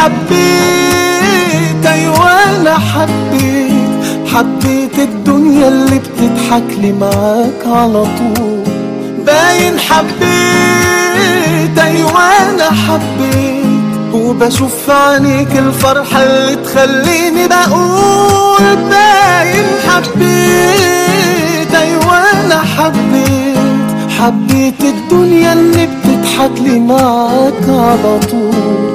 حبيت ايوه انا حبيت حبيت الدنيا اللي بتضحك لي معاك على طول باين حبيت ايوه انا حبيت وبشوف في عينيك الفرحة اللي تخليني بقول باين حبيت ايوه انا حبيت حبيت الدنيا اللي بتضحك لي معاك على طول